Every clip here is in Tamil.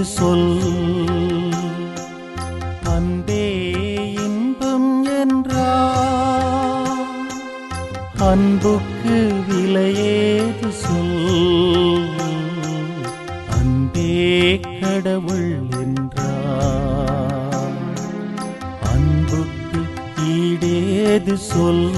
சொல் அன்பே இன்பம் என்றார் அன்புக்கு விலையேது சொல் அன்பே கடவுள் என்றார் அன்புக்கு ஈடேது சொல்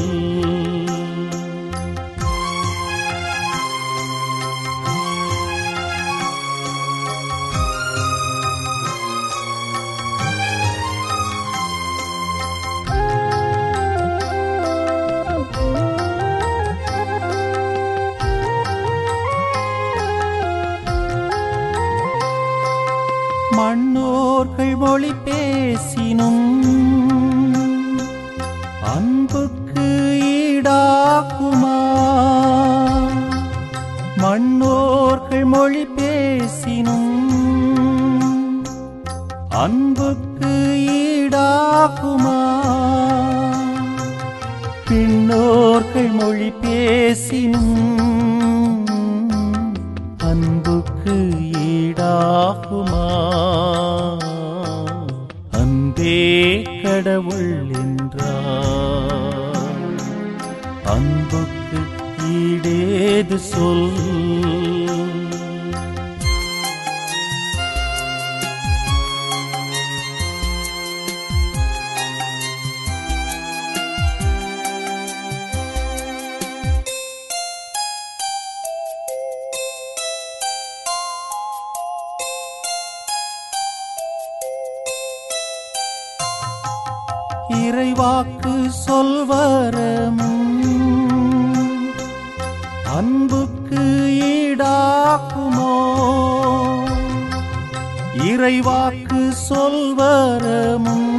மண்ணோர்கள் மொழி பேசினும் அன்புக்கு ஈடாக்குமா மண்ணோர்கள் மொழி பேசினும் அன்புக்கு ஈடாகுமா பின்னோர்கள் மொழி பேசினும் அன்புக்கு ஈடாகுமா அன்பே கடவுள் என்றார் அன்புக்கு ஈடேது சொல் இறைவாக்கு சொல்வரமும் அன்புக்கு ஈடாக்குமோ இறைவாக்கு சொல்வரமும்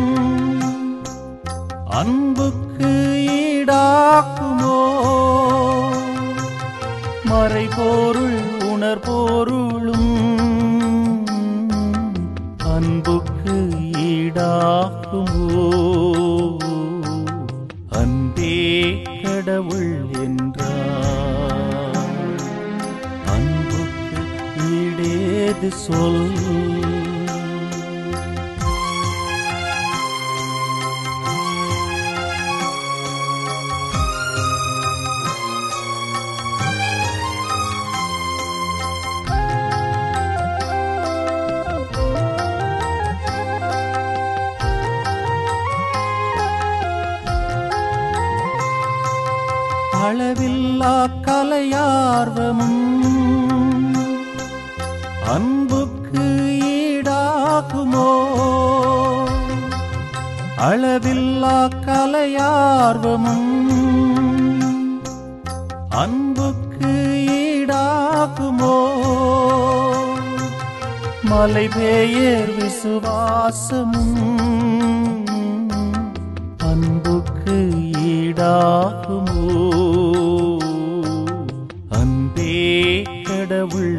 அன்புக்கு ஈடாக்குமோ மறைபொருள் உணர்பொருளும் அன்புக்கு ஈடாகுமோ அன்பே கடவுள் என்றார் அன்புக்கு ஈடேது சொல் அளவில்லா கலையார்வமும் அன்புக்கு ஈடாகுமோ அளவில்லா கலையார்வமும் அன்புக்கு ஈடாகுமோ மலை பெயர் விசுவாசமும் அன்புக்கு ஈடாகுமோ அன்பே கடவுள்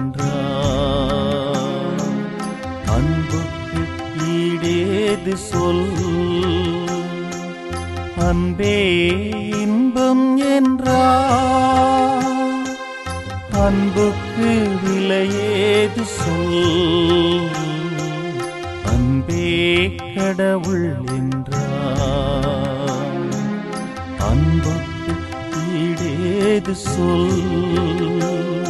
என்றார் அன்புக்கு ஈடேது சொல் அன்பே இன்பம் என்றார் அன்புக்கு விலையேது சொல் அன்பே கடவுள் என்றார் அன்புக்கு ஈடேது சொல்